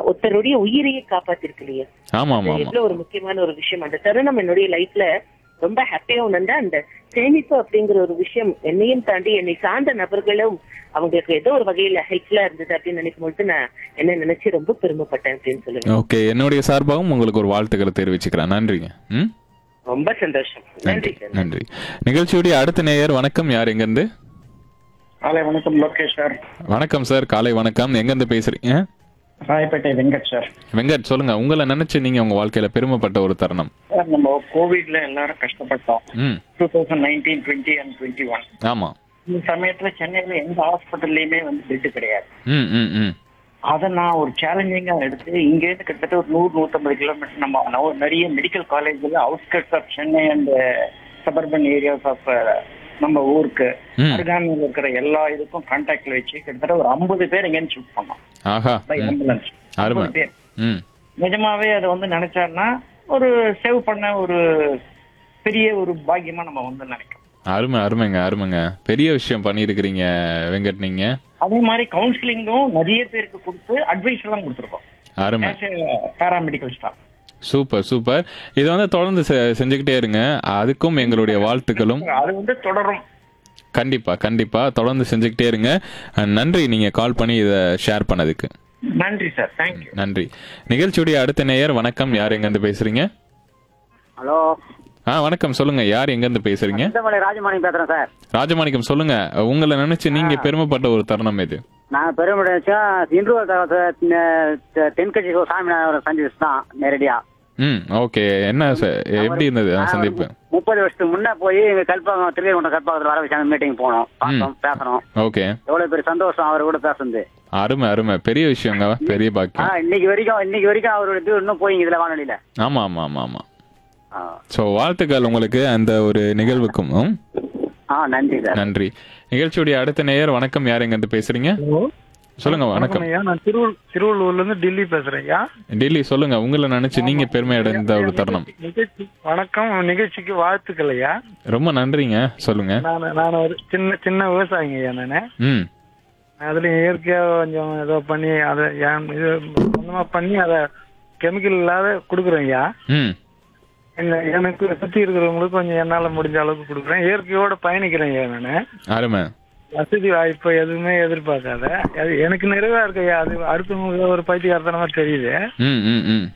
ஒருத்தருடைய உயிரையே காப்பாத்திருக்கு இல்லையா ஆமா ஆமா ஆமா எவ்வளவு ஒரு முக்கியமான ஒரு விஷயம் அந்த தருணம் என்னுடைய லைஃப்ல ரொம்ப ஹாப்பியா உணர்ந்த அந்த சேமிப்பு அப்படிங்கிற ஒரு விஷயம் என்னையும் தாண்டி என்னை சார்ந்த நபர்களும் அவங்களுக்கு ஏதோ ஒரு வகையில ஹெல்ப்ஃபுல்லா இருந்தது அப்படின்னு நினைக்கும் பொழுது நான் என்ன நினைச்சு ரொம்ப பெருமைப்பட்டேன் அப்படின்னு சொல்லுவேன் ஓகே என்னுடைய சார்பாகவும் உங்களுக்கு ஒரு வாழ்த்துக்களை தெரிவிச்சுக்கிறேன் நன்றிங்க ம் ரொம்ப சந்தோஷம் நன்றி நன்றி சார் நன்றி நிகழ்ச்சியுடைய அடுத்த நேயர் வணக்கம் யார் எங்கேருந்து காலை வணக்கம் லோகேஷ் சார் வணக்கம் சார் காலை வணக்கம் எங்கேருந்து பேசுறீங்க ராயப்பேட்டை வெங்கட் சார் வெங்கட் சொல்லுங்க உங்களை நினைச்சு நீங்க உங்க வாழ்க்கையில பெருமைப்பட்ட ஒரு தருணம் சார் நம்ம கோவிட்ல எல்லாரும் கஷ்டப்பட்டோம் ம் two thousand nineteen twenty and twenty one ஆமா இந்த சமயத்துல சென்னையில எந்த ஹாஸ்பிட்டல்லையுமே வந்து பெட் கிடையாது ம் ம் ம் அதை நான் ஒரு சேலஞ்சிங்கா எடுத்து இங்க இருந்து கிட்டத்தட்ட ஒரு நூறு நூத்தம்பது கிலோமீட்டர் நம்ம நவ- நிறைய மெடிக்கல் காலேஜ்ல outskirts of Chennai and suburban areas of நம்ம ஊருக்கு ம். அருகாமையில் இருக்கிற எல்லா இதுக்கும் கான்டாக்ட்ல வச்சு கிட்டத்தட்ட ஒரு ஐம்பது பேர் இங்கேருந்து ஷூட் பண்ணோம் ஆஹா பை ம். ஆம்புலன்ஸ் அருமை ஐம்பது பேர் ம் நிஜமாவே அதை வந்து நினைச்சாருன்னா ஒரு சேவ் பண்ண ஒரு பெரிய ஒரு பாக்கியமா நம்ம வந்து நினைக்கிறோம் அருமை அருமைங்க அருமைங்க பெரிய விஷயம் பண்ணியிருக்கிறீங்க வெங்கட் நீங்க அதே மாதிரி கவுன்சிலிங்கும் நிறைய பேருக்கு கொடுத்து அட்வைஸ் எல்லாம் கொடுத்துருக்கோம் அருமை பேராமெடிக்கல் ஸ்டாஃப் சூப்பர் சூப்பர் இதை வந்து தொடர்ந்து செ- செஞ்சுக்கிட்டே இருங்க அதுக்கும் எங்களுடைய வாழ்த்துக்களும் அது வந்து தொடரும் கண்டிப்பா கண்டிப்பா தொடர்ந்து செஞ்சுக்கிட்டே இருங்க அஹ் நன்றி நீங்க கால் பண்ணி இதை ஷேர் பண்ணதுக்கு நன்றி சார் தேங்க்யூ நன்றி நிகழ்ச்சியுடைய அடுத்த நேயர் வணக்கம் யார் எங்கேருந்து பேசுறீங்க ஹலோ ஆ வணக்கம் சொல்லுங்க யார் எங்கேருந்து பேசுறீங்க சிந்தமலை ராஜமாணி பேசுறேன் சார் ராஜமாணிக்கம் சொல்லுங்க உங்களை நினைச்சு நீங்க பெருமைப்பட்ட ஒரு தருணம் இது நான் பெருமைச்சா இன்று தென்கட்சி சாமிநாதன் சந்திச்சு தான் நேரடியா ம் ஓகே என்ன ச- எப்படி இருந்தது அந்த சந்திப்பு முப்பது வருஷத்துக்கு முன்ன போய் எங்க கல்பாக்கம் திருவேகுண்டம் கல்பாக்கத்துல வர வச்சாங்க மீட்டிங் போனோம் பார்த்தோம் பேசணும் ஓகே எவ்வளவு பெரிய சந்தோஷம் அவர் கூட பேசுறது அருமை அருமை பெரிய விஷயங்க பெரிய ஆ பாக்கியம் இன்னைக்கு வரைக்கும் இன்னைக்கு வரைக்கும் அவரோட இது இன்னும் போய் இதுல வானொலியில ஆமா ஆமா ஆமா ஆமா ஆ. ஸோ வாழ்த்துக்கள் உங்களுக்கு அந்த ஒரு நிகழ்வுக்கும் ம், ஆ நன்றி சார் நன்றி நிகழ்ச்சியுடைய அடுத்த நேயர் வணக்கம் யார் எங்கேருந்து பேசுறீங்க சொல்லுங்க வணக்கம் ஐயா நான் திருவள் திருவள்ளூர்ல இருந்து டெல்லி பேசுறேன் ஐயா டெல்லி சொல்லுங்க உங்களை நினைச்சு நீங்க பெருமை அடைந்த ஒரு தருணம் நிகழ்ச்சி வணக்கம் நிகழ்ச்சிக்கு வாழ்த்துக்கள் ஐயா ரொம்ப நன்றிங்க சொல்லுங்க நான் நான் ஒரு சின்ன சின்ன விவசாயிங்க ஐயா நானு ம் அதுல இயற்கையா கொஞ்சம் ஏதோ பண்ணி அதை ஏன் இது சொந்தமா பண்ணி அதை கெமிக்கல் இல்லாத கொடுக்குறேன் ஐயா ம் எங்க எனக்கு சுத்தி இருக்கிறவங்களுக்கு கொஞ்சம் என்னால முடிஞ்ச அளவுக்கு கொடுக்குறேன் இயற்கையோட பயணிக்கிறேன் ஐயா நானு அருமை வசதி வாய்ப்பு எதுவுமே எதிர்பார்க்காத அது எனக்கு நிறைவா இருக்கு ஐயா அது அடுத்தவங்களுக்கு ஒரு பைத்தியக்காரத்தனமா தெரியுது ம் ம் ம்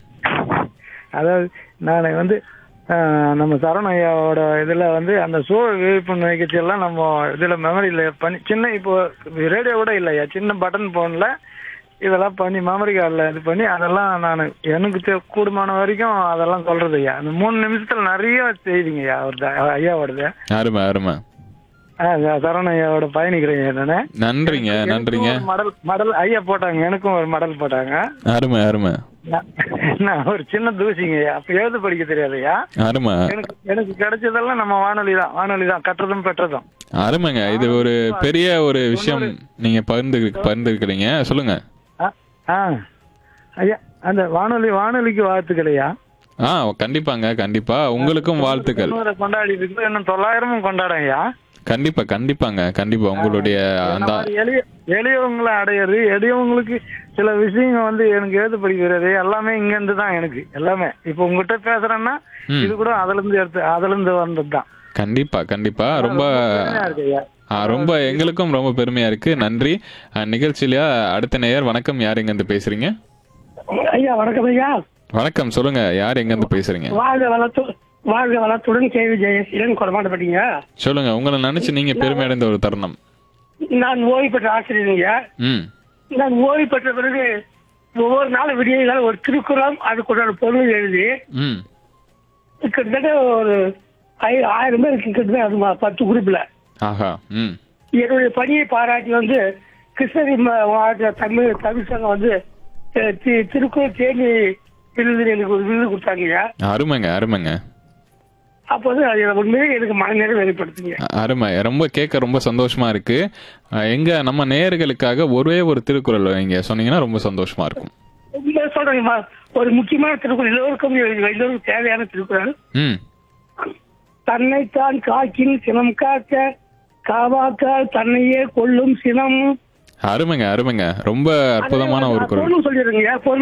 அதாவது நான் வந்து ஆஹ், நம்ம சரண ஐயாவோட இதுல வந்து அந்த சூழல் விழிப்புணர்வு நிகழ்ச்சி எல்லாம் நம்ம இதுல மெமரியில பண்ணி சின்ன இப்போ ரேடியோ கூட இல்லையா சின்ன பட்டன் போன்ல இதெல்லாம் பண்ணி மெமரி கார்டில் இது பண்ணி அதெல்லாம் நான் எனக்கு தெ- கூடுமான வரைக்கும் அதெல்லாம் சொல்றது ஐயா அந்த மூணு நிமிஷத்துல நிறைய செய்திங்க ஐயா அவர்த ஐயாவோடது அருமை அருமை ஆஹ், சரண ஐயாவோட பயணிக்கிறேன் ஐயா நானு நன்றிங்க நன்றிங்க எனக்கும் ஒரு மடல் மடல் ஐயா போட்டாங்க எனக்கும் ஒரு மடல் போட்டாங்க அருமை அருமை நான் நான் ஒரு சின்ன தூசிங்க ஐயா அப்ப எழுத படிக்க தெரியாது ஐயா அருமை எனக்கு எனக்கு கிடைச்சதெல்லாம் நம்ம வானொலி தான் வானொலி தான் கற்றதும் பெற்றதும் அருமைங்க இது ஒரு பெரிய ஒரு விஷயம் நீங்க பகிர்ந்து பகிர்ந்துருக்கிறீங்க சொல்லுங்க ஆ, ஆ ஐயா அந்த வானொலி வானொலிக்கு வாழ்த்துக்கள் ஐயா ஆ கண்டிப்பாங்க கண்டிப்பா உங்களுக்கும் வாழ்த்துக்கள் தொண்ணூறை கொண்டாடி இருக்கு இன்னும் தொள்ளாயிரமும் கொண்டாடும் ஐயா கண்டிப்பா கண்டிப்பாங்க கண்டிப்பா உங்களுடைய இந்த அந்த மாதிரி எளிய எளியவங்களை அடையிறது எளியவங்களுக்கு சில விஷயங்கள் வந்து எனக்கு எழுத படிக்கிறது எல்லாமே இங்க இருந்து தான் எனக்கு எல்லாமே இப்போ உங்ககிட்ட பேசுறேன்னா ம். இது கூட அதுல இருந்து எடுத்து அதுல இருந்து வந்தது தான் கண்டிப்பா கண்டிப்பா ரொம்ப இருக்கு ஐயா ஆ, ரொம்ப எங்களுக்கும் ரொம்ப பெருமையா இருக்கு நன்றி ஆ, நிகழ்ச்சியில அடுத்த நேயர் வணக்கம் யார் எங்க இருந்து பேசுறீங்க ஐயா வணக்கம் ஐயா வணக்கம் சொல்லுங்க யார் எங்க இருந்து பேசுறீங்க வாழ்க வளத்து வாழ்க வளத்துடன் கேவி ஜெயசீலன் கொடமாட்டப்பட்டீங்க சொல்லுங்க உங்களை நினைச்சு நீங்க பெருமை அடைந்த ஒரு தருணம் நான் ஓய்வு பெற்ற ஆசிரியருங்க ம் நான் ஓய்வு பெற்ற பிறகு ஒவ்வொரு நாளும் விடிய ஒரு திருக்குறள் அதுக்குள்ள பொருள் எழுதி ம் கிட்டத்தட்ட ஒரு ஐ- ஆயிரம் பேர் கிட்டத்தட்ட அது மா- பத்து குரூப்ல ஆஹா ம் என்னுடைய பணியை பாராட்டி வந்து கிருஷ்ணகிரி ம- மாவட்ட தமிழ் தமிழ் சங்கம் வந்து அஹ், தி- திருக்குறள் தேனி விருது எனக்கு ஒரு விருது கொடுத்தாங்கய்யா அருமைங்க அருமைங்க அப்போ வந்து அது உண்மையிலே எனக்கு மனநிறை வெளிப்படுத்துங்க அருமை ரொம்ப கேட்க ரொம்ப சந்தோஷமா இருக்கு அஹ், எங்க நம்ம நேயர்களுக்காக ஒரே ஒரு திருக்குறள் நீங்க சொன்னீங்கன்னா ரொம்ப சந்தோஷமா இருக்கும் உண்மையை சொல்றேங்கம்மா ஒரு முக்கியமான திருக்குறள் எல்லோருக்கும் எல்லோருக்கும் தேவையான திருக்குறள் ம் தன்னைத்தான் காக்கின் சினம் காக்க காவாக்கால் தன்னையே கொல்லும் சினம் அருமைங்க அருமைங்க ரொம்ப அற்புதமான ஒரு குரல் சொல்லிடுங்க